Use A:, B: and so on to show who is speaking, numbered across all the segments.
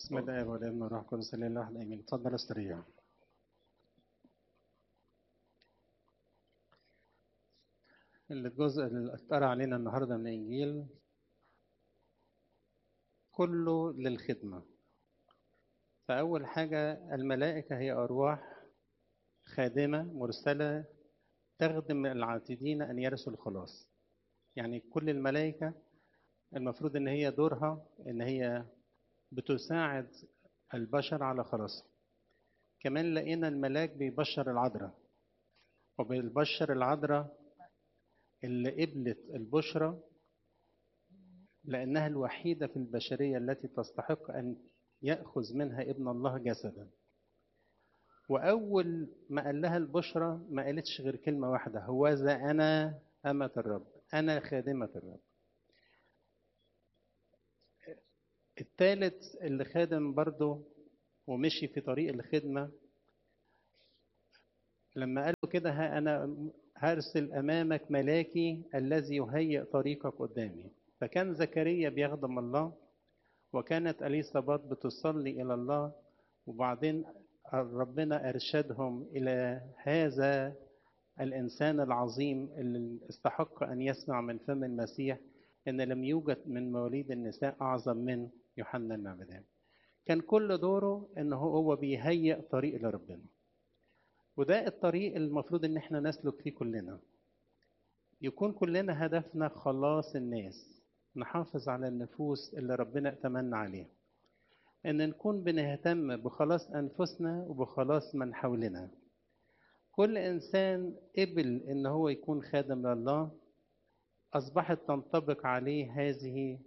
A: بسم الله والابن والروح القدس لله واحد امين اتفضل استريح الجزء اللي اتقرا علينا النهارده من الانجيل كله للخدمه فاول حاجه الملائكه هي ارواح خادمه مرسله تخدم العاتدين ان يرثوا الخلاص يعني كل الملائكه المفروض ان هي دورها ان هي بتساعد البشر على خلاصهم كمان لقينا الملاك بيبشر العذراء وبيبشر العذراء اللي قبلت البشرى لأنها الوحيدة في البشرية التي تستحق أن يأخذ منها ابن الله جسدا وأول ما قال لها البشرى ما قالتش غير كلمة واحدة هو ذا أنا أمة الرب أنا خادمة الرب الثالث اللي خادم برضه ومشي في طريق الخدمة لما قال له كده ها أنا هرسل أمامك ملاكي الذي يهيئ طريقك قدامي فكان زكريا بيخدم الله وكانت أليصابات بتصلي إلى الله وبعدين ربنا أرشدهم إلى هذا الإنسان العظيم اللي استحق أن يسمع من فم المسيح إن لم يوجد من مواليد النساء أعظم من يوحنا المعمدان كان كل دوره إن هو بيهيئ طريق لربنا وده الطريق المفروض إن احنا نسلك فيه كلنا يكون كلنا هدفنا خلاص الناس نحافظ على النفوس اللي ربنا اتمنى عليها ان نكون بنهتم بخلاص انفسنا وبخلاص من حولنا كل انسان قبل ان هو يكون خادم لله اصبحت تنطبق عليه هذه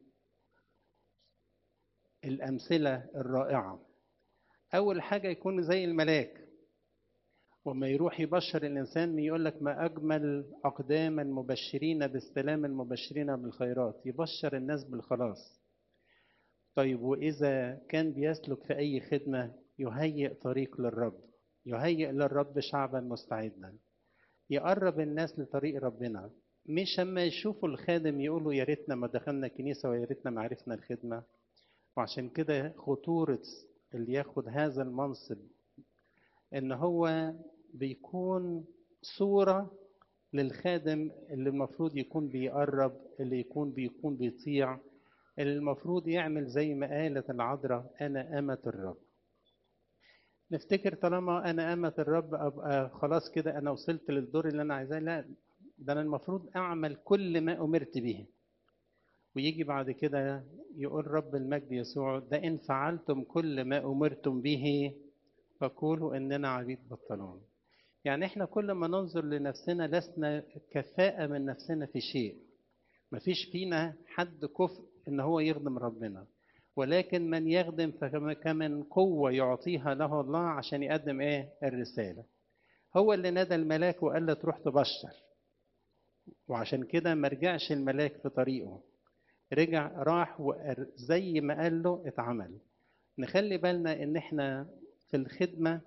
A: الامثله الرائعه اول حاجه يكون زي الملاك وما يروح يبشر الانسان يقول لك ما اجمل اقدام المبشرين بالسلام المبشرين بالخيرات يبشر الناس بالخلاص طيب واذا كان بيسلك في اي خدمه يهيئ طريق للرب يهيئ للرب شعبا مستعدا يقرب الناس لطريق ربنا مش اما يشوفوا الخادم يقولوا يا ريتنا ما دخلنا الكنيسه ويا ريتنا ما عرفنا الخدمه وعشان كده خطوره اللي ياخد هذا المنصب ان هو بيكون صورة للخادم اللي المفروض يكون بيقرب اللي يكون بيكون بيطيع اللي المفروض يعمل زي ما قالت العذراء أنا أمة الرب نفتكر طالما أنا أمة الرب أبقى خلاص كده أنا وصلت للدور اللي أنا عايزاه لا ده أنا المفروض أعمل كل ما أمرت به ويجي بعد كده يقول رب المجد يسوع ده إن فعلتم كل ما أمرتم به فقولوا إننا عبيد بطلون يعني احنا كل ما ننظر لنفسنا لسنا كفاءة من نفسنا في شيء مفيش فينا حد كفء ان هو يخدم ربنا ولكن من يخدم فكمن قوة يعطيها له الله عشان يقدم ايه الرسالة هو اللي نادى الملاك وقال له تروح تبشر وعشان كده ما رجعش الملاك في طريقه رجع راح زي ما قال له اتعمل نخلي بالنا ان احنا في الخدمه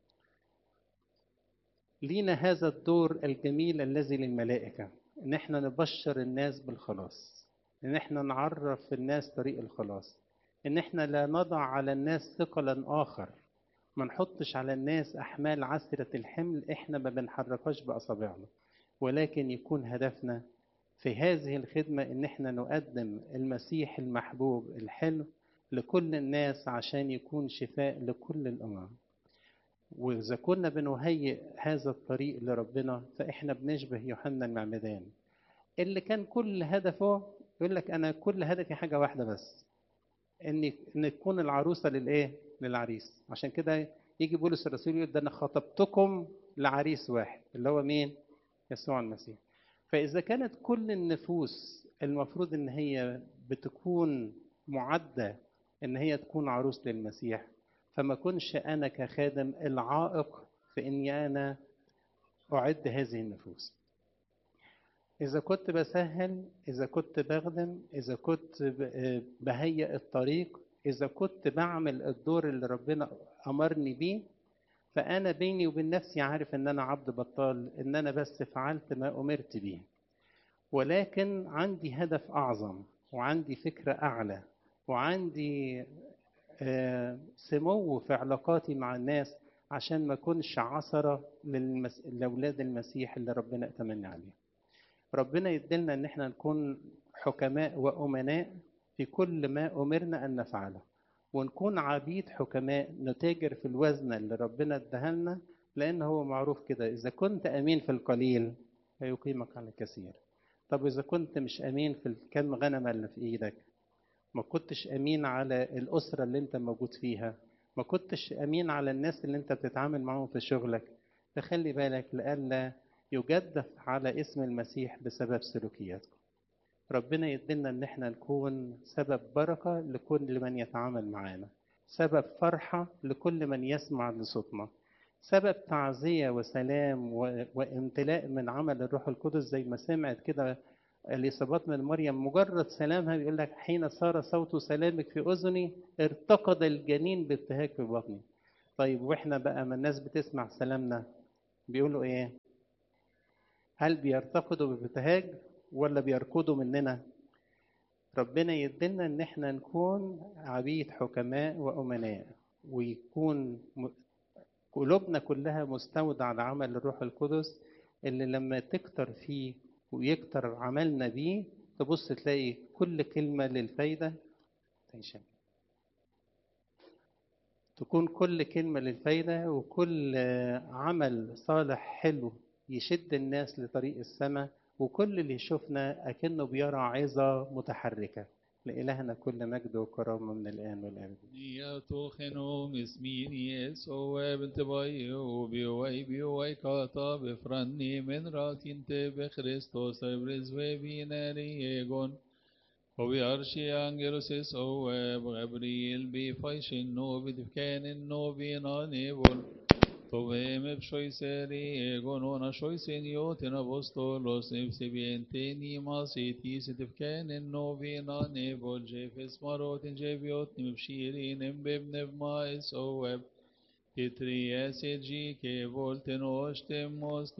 A: لينا هذا الدور الجميل الذي للملائكة إن إحنا نبشر الناس بالخلاص إن إحنا نعرف الناس طريق الخلاص إن إحنا لا نضع على الناس ثقلا آخر ما نحطش على الناس أحمال عسرة الحمل إحنا ما بنحركهاش بأصابعنا ولكن يكون هدفنا في هذه الخدمة إن إحنا نقدم المسيح المحبوب الحلو لكل الناس عشان يكون شفاء لكل الأمم وإذا كنا بنهيئ هذا الطريق لربنا فإحنا بنشبه يوحنا المعمدان اللي كان كل هدفه يقول لك أنا كل هدفي حاجة واحدة بس إن إن تكون العروسة للإيه؟ للعريس عشان كده يجي بولس الرسول يقول ده أنا خطبتكم لعريس واحد اللي هو مين؟ يسوع المسيح فإذا كانت كل النفوس المفروض إن هي بتكون معدة إن هي تكون عروس للمسيح فما كنش أنا كخادم العائق في إني أنا أعد هذه النفوس إذا كنت بسهل إذا كنت بخدم إذا كنت بهيئ الطريق إذا كنت بعمل الدور اللي ربنا أمرني بيه فأنا بيني وبين نفسي عارف إن أنا عبد بطال إن أنا بس فعلت ما أمرت بيه ولكن عندي هدف أعظم وعندي فكرة أعلى وعندي آه، سمو في علاقاتي مع الناس عشان ما اكونش عثرة للمس... لأولاد المسيح اللي ربنا اتمنى عليه ربنا يدلنا ان احنا نكون حكماء وأمناء في كل ما أمرنا أن نفعله ونكون عبيد حكماء نتاجر في الوزن اللي ربنا ادهلنا لأن هو معروف كده إذا كنت أمين في القليل فيقيمك على الكثير طب إذا كنت مش أمين في الكم غنمة اللي في إيدك ما كنتش أمين على الأسرة اللي أنت موجود فيها ما كنتش أمين على الناس اللي أنت بتتعامل معاهم في شغلك فخلي بالك لألا يجدف على اسم المسيح بسبب سلوكياتكم ربنا يدلنا ان احنا نكون سبب بركة لكل من يتعامل معانا سبب فرحة لكل من يسمع لصوتنا سبب تعزية وسلام و... وامتلاء من عمل الروح القدس زي ما سمعت كده اليصابات من مريم مجرد سلامها بيقول لك حين صار صوت سلامك في اذني ارتقد الجنين بابتهاج في بطني طيب واحنا بقى ما الناس بتسمع سلامنا بيقولوا ايه هل بيرتقدوا بابتهاج ولا بيركضوا مننا ربنا يدلنا ان احنا نكون عبيد حكماء وامناء ويكون م- قلوبنا كلها مستودع لعمل الروح القدس اللي لما تكتر فيه ويكتر عملنا بيه تبص تلاقي كل كلمة للفايدة تنشم تكون كل كلمة للفايدة وكل عمل صالح حلو يشد الناس لطريق السماء وكل اللي يشوفنا أكنه بيرى عظة متحركة لإلهنا كل مجد وكرامة من الآن والأبد
B: Nia tochenom isminies o ebnt baio bioi bioi kata befranni men ratinte be Christos ebres ve bineri egon o vi arshi angelos es o eb Gabriel bi faishin no bi difkanin no bi nanebol Tove me pshoi seri egon ona shoi seniotin apostolos nipsi bienteni masiti sitifkanin no vi nanebol jefes marotin jebiot nimpshirin embeb nebma es o eb Titrias egi che volten ostemos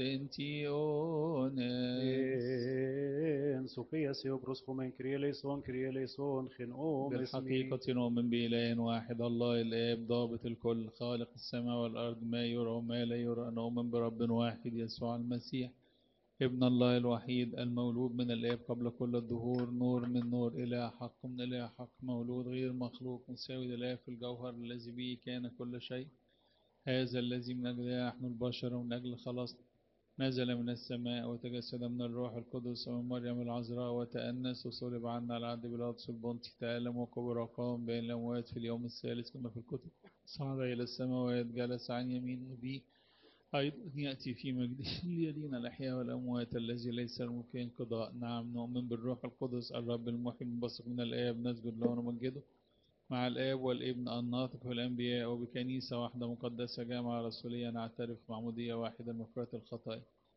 B: tentiones.
C: En Sofia Seobros Homen Krieleison Krieleison Chenom
B: بالحقيقة نؤمن بإله واحد الله الآب ضابط الكل خالق السماء والأرض ما يرى وما لا يرى نؤمن برب واحد يسوع المسيح ابن الله الوحيد المولود من الآب قبل كل الدهور نور من نور إله حق من إله حق مولود غير مخلوق مساوي لله في الجوهر الذي به كان كل شيء هذا الذي من أجله نحن البشر ومن أجل خلاصنا نزل من السماء وتجسد من الروح القدس ومن مريم العذراء وتأنس وصلب عنا على عهد بيلاطس البنطي تألم وكبر وقام بين الأموات في اليوم الثالث كما في الكتب صعد إلى السماوات جلس عن يمين أبيه أيضا يأتي في مجده ليدين الأحياء والأموات الذي ليس الممكن انقضاء نعم نؤمن بالروح القدس الرب المحيي المنبثق من الآب نسجد له ونمجده مع الآب والابن الناطق والأنبياء وبكنيسة واحدة مقدسة جامعة رسولية نعترف معمودية واحدة لمغفرة الخطايا